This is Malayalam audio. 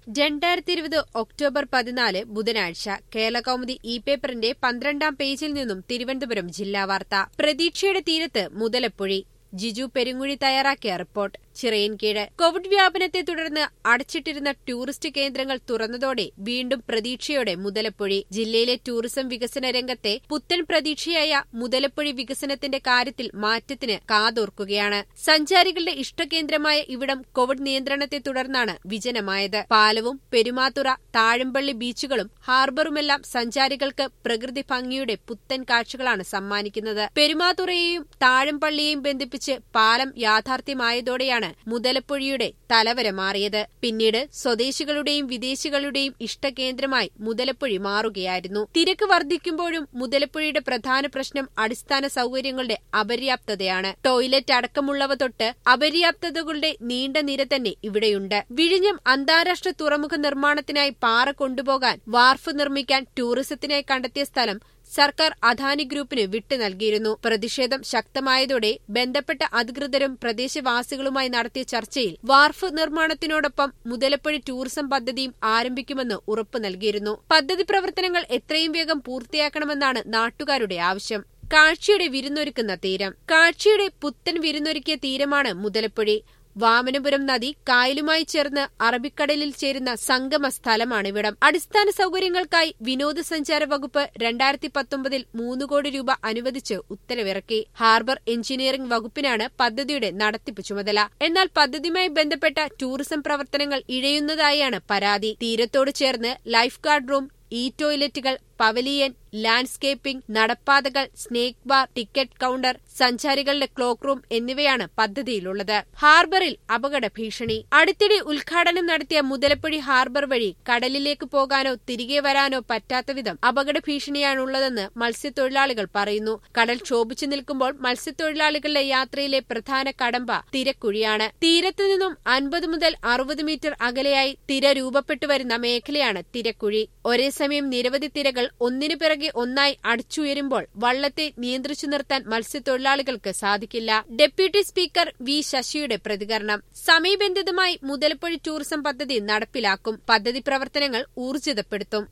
രണ്ടായിരത്തി ഇരുപത് ഒക്ടോബർ പതിനാല് ബുധനാഴ്ച കേരളകൗമുദി ഇ പേപ്പറിന്റെ പന്ത്രണ്ടാം പേജിൽ നിന്നും തിരുവനന്തപുരം ജില്ലാ വാർത്ത പ്രതീക്ഷയുടെ തീരത്ത് മുതലപ്പൊഴി ജിജു പെരുങ്ങുഴി തയ്യാറാക്കിയ റിപ്പോർട്ട് ചിറയൻകീഴ് കോവിഡ് വ്യാപനത്തെ തുടർന്ന് അടച്ചിട്ടിരുന്ന ടൂറിസ്റ്റ് കേന്ദ്രങ്ങൾ തുറന്നതോടെ വീണ്ടും പ്രതീക്ഷയോടെ മുതലപ്പൊഴി ജില്ലയിലെ ടൂറിസം വികസന രംഗത്തെ പുത്തൻ പ്രതീക്ഷയായ മുതലപ്പൊഴി വികസനത്തിന്റെ കാര്യത്തിൽ മാറ്റത്തിന് കാതോർക്കുകയാണ് സഞ്ചാരികളുടെ ഇഷ്ടകേന്ദ്രമായ ഇവിടം കോവിഡ് നിയന്ത്രണത്തെ തുടർന്നാണ് വിജനമായത് പാലവും പെരുമാത്തുറ താഴമ്പള്ളി ബീച്ചുകളും ഹാർബറുമെല്ലാം സഞ്ചാരികൾക്ക് പ്രകൃതി ഭംഗിയുടെ പുത്തൻ കാഴ്ചകളാണ് സമ്മാനിക്കുന്നത് പെരുമാതുറയെയും താഴമ്പള്ളിയെയും ബന്ധിപ്പിച്ച് പാലം യാഥാർത്ഥ്യമായതോടെയാണ് മുതലപ്പൊഴിയുടെ തലവര മാറിയത് പിന്നീട് സ്വദേശികളുടെയും വിദേശികളുടെയും ഇഷ്ടകേന്ദ്രമായി മുതലപ്പൊഴി മാറുകയായിരുന്നു തിരക്ക് വർദ്ധിക്കുമ്പോഴും മുതലപ്പൊഴിയുടെ പ്രധാന പ്രശ്നം അടിസ്ഥാന സൗകര്യങ്ങളുടെ അപര്യാപ്തതയാണ് ടോയ്ലറ്റ് അടക്കമുള്ളവ തൊട്ട് അപര്യാപ്തതകളുടെ നീണ്ട നിര തന്നെ ഇവിടെയുണ്ട് വിഴിഞ്ഞം അന്താരാഷ്ട്ര തുറമുഖ നിർമ്മാണത്തിനായി പാറ കൊണ്ടുപോകാൻ വാർഫ് നിർമ്മിക്കാൻ ടൂറിസത്തിനായി കണ്ടെത്തിയ സ്ഥലം സർക്കാർ അദാനി ഗ്രൂപ്പിന് വിട്ടു നൽകിയിരുന്നു പ്രതിഷേധം ശക്തമായതോടെ ബന്ധപ്പെട്ട അധികൃതരും പ്രദേശവാസികളുമായി നടത്തിയ ചർച്ചയിൽ വാർഫ് നിർമ്മാണത്തിനോടൊപ്പം മുതലപ്പുഴ ടൂറിസം പദ്ധതിയും ആരംഭിക്കുമെന്ന് ഉറപ്പു നൽകിയിരുന്നു പദ്ധതി പ്രവർത്തനങ്ങൾ എത്രയും വേഗം പൂർത്തിയാക്കണമെന്നാണ് നാട്ടുകാരുടെ ആവശ്യം കാഴ്ചയുടെ വിരുന്നൊരുക്കുന്ന തീരം കാഴ്ചയുടെ പുത്തൻ വിരുന്നൊരുക്കിയ തീരമാണ് മുതലപ്പുഴി വാമനപുരം നദി കായലുമായി ചേർന്ന് അറബിക്കടലിൽ ചേരുന്ന സംഗമ സ്ഥലമാണിവിടം അടിസ്ഥാന സൗകര്യങ്ങൾക്കായി വിനോദസഞ്ചാര വകുപ്പ് രണ്ടായിരത്തി പത്തൊമ്പതിൽ മൂന്ന് കോടി രൂപ അനുവദിച്ച് ഉത്തരവിറക്കി ഹാർബർ എഞ്ചിനീയറിംഗ് വകുപ്പിനാണ് പദ്ധതിയുടെ നടത്തിപ്പ് ചുമതല എന്നാൽ പദ്ധതിയുമായി ബന്ധപ്പെട്ട ടൂറിസം പ്രവർത്തനങ്ങൾ ഇഴയുന്നതായാണ് പരാതി തീരത്തോട് ചേർന്ന് ലൈഫ് ഗാർഡ് റൂം ഇ ടോയ്ലറ്റുകൾ പവലിയൻ ലാൻഡ്സ്കേപ്പിംഗ് നടപ്പാതകൾ സ്നേക് ബാർ ടിക്കറ്റ് കൌണ്ടർ സഞ്ചാരികളുടെ ക്ലോക്ക് റൂം എന്നിവയാണ് പദ്ധതിയിലുള്ളത് ഹാർബറിൽ അപകട ഭീഷണി അടുത്തിടെ ഉദ്ഘാടനം നടത്തിയ മുതലപ്പുഴി ഹാർബർ വഴി കടലിലേക്ക് പോകാനോ തിരികെ വരാനോ പറ്റാത്ത വിധം അപകട ഭീഷണിയാണുള്ളതെന്ന് മത്സ്യത്തൊഴിലാളികൾ പറയുന്നു കടൽ ക്ഷോഭിച്ചു നിൽക്കുമ്പോൾ മത്സ്യത്തൊഴിലാളികളുടെ യാത്രയിലെ പ്രധാന കടമ്പ തിരക്കുഴിയാണ് തീരത്തു നിന്നും അൻപത് മുതൽ അറുപത് മീറ്റർ അകലെയായി തിര രൂപപ്പെട്ടു വരുന്ന മേഖലയാണ് തിരക്കുഴി ഒരേ സമയം നിരവധി തിരകൾ ഒന്നിനു പിറകെ ഒന്നായി അടിച്ചുയരുമ്പോൾ വള്ളത്തെ നിയന്ത്രിച്ചു നിർത്താൻ മത്സ്യത്തൊഴിലാളികൾക്ക് സാധിക്കില്ല ഡെപ്യൂട്ടി സ്പീക്കർ വി ശശിയുടെ പ്രതികരണം സമയബന്ധിതമായി മുതലപ്പൊഴി ടൂറിസം പദ്ധതി നടപ്പിലാക്കും പദ്ധതി പ്രവർത്തനങ്ങൾ ഊർജിതപ്പെടുത്തും